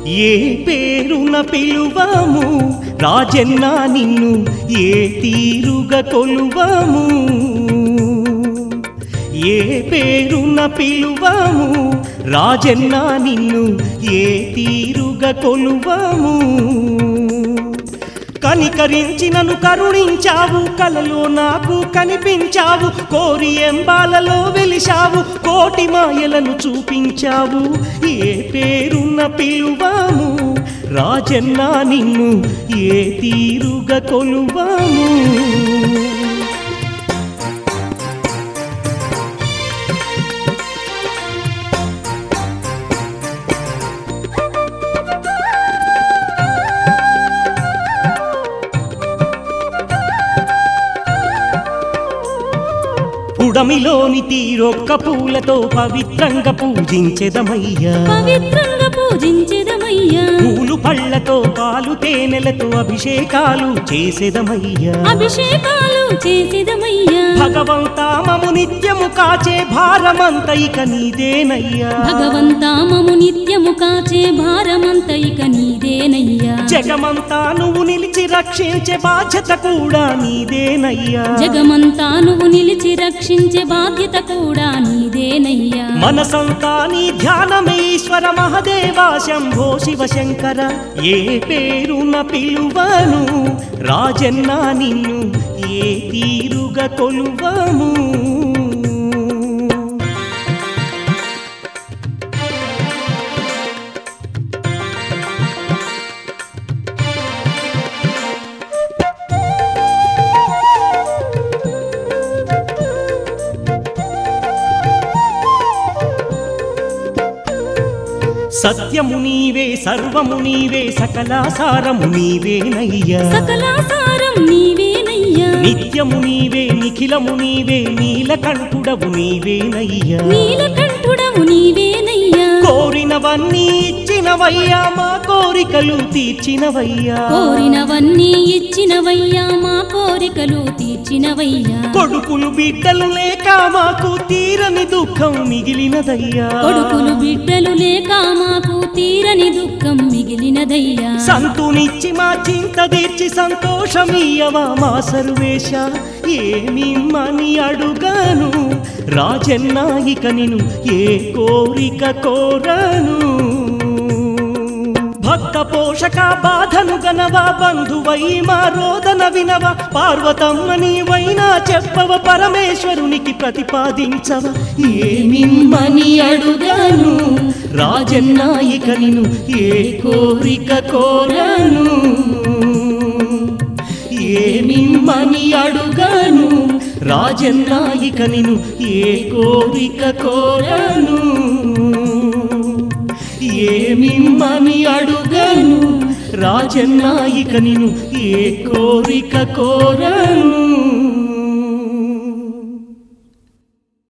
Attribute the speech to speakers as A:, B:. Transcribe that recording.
A: ఏ పేరున పిలువము రాజన్న నిన్ను ఏ తీరుగా కొలువము ఏ పేరున పిలువము రాజన్న నిన్ను ఏ తీరుగా కొలువము కనికరించి నన్ను కరుణించావు కలలో నాకు కనిపించావు కోరి ఎంబాలలో వెలిశావు కోటి మాయలను చూపించావు ఏ పేరున్న పిలువాము రాజన్న నిన్ను ఏ తీరుగా కొలువాము పుడమిలోని తీరొక్క పూలతో పవిత్రంగా పూజించెదమయ్యా
B: పవిత్రంగా పూజించెదమయ్యా
A: పూలు పళ్ళతో పాలు తేనెలతో అభిషేకాలు చేసేదమయ్యా
B: అభిషేకాలు చేసేదమయ్యా
A: భగవంతా మము నిత్యము కాచే భారమంత ఇక నీదేనయ్యా
B: భగవంతా మము నిత్యము కాచే భారమంత ఇక నీదేనయ్యా
A: జగమంతా నువ్వు నిలిచి రక్షించే బాధ్యత కూడా నీదేనయ్యా
B: జగమంతా నువ్వు నిలిచి రక్షించే బాధ్యత కూడా నీదేనయ్యా
A: మనసంతా నీ ధ్యానమే ఈశ్వర మహదేవా శంభో శివ శంకర ఏ పేరున పిలువను రాజన్న నిన్ను ఏ తీరుగా కొలువము సత్యము నీవే సర్వము నీవే సకలాసారము నీవేనయ్యా
B: సకలాసారం నీవేనయ్యా
A: నిత్యము నీవే నిఖిలము నీవే నీలకంఠుడవు నీవేనయ్యా
B: నీలకంఠుడవు నీవేనయ్యా
A: కోరినవన్నీ ఇచ్చినవయ్యా మా కోరికలు తీర్చినవయ్యా
B: కోరినవన్నీ ఇచ్చినవయ్యా మా కోరికలు తీర్చినవయ్యా
A: కొడుకులు బిడ్డలు లేక మాకు తీరని దుఃఖం మిగిలినదయ్యా
B: కొడుకులు బిడ్డలు లేక మాకు తీరని దుఃఖం మిగిలినదయ్యా
A: సంతునిచ్చి మా చింత తీర్చి సంతోషమియ్యవా మా సర్వేశ ఏమిమ్మని అడుగాను రాజన్న ఇక నిను ఏ కోరిక కోరను భక్త పోషక బాధను గనవా బంధువై మా రోదన వినవ పార్వతమ్మ నీవైనా చెప్పవ పరమేశ్వరునికి ప్రతిపాదించవ ఏమిమ్మని అడుగాను రాజన్న ఇక నిను ఏ కోరిక కోరను ఏమిమ్మని అడుగాను రాజన్న ఇక నిను ఏ కోరిక కోరను ఏమిమ్మని అడుగను రాజన్న ఇక నిను ఏ కోరిక కోరను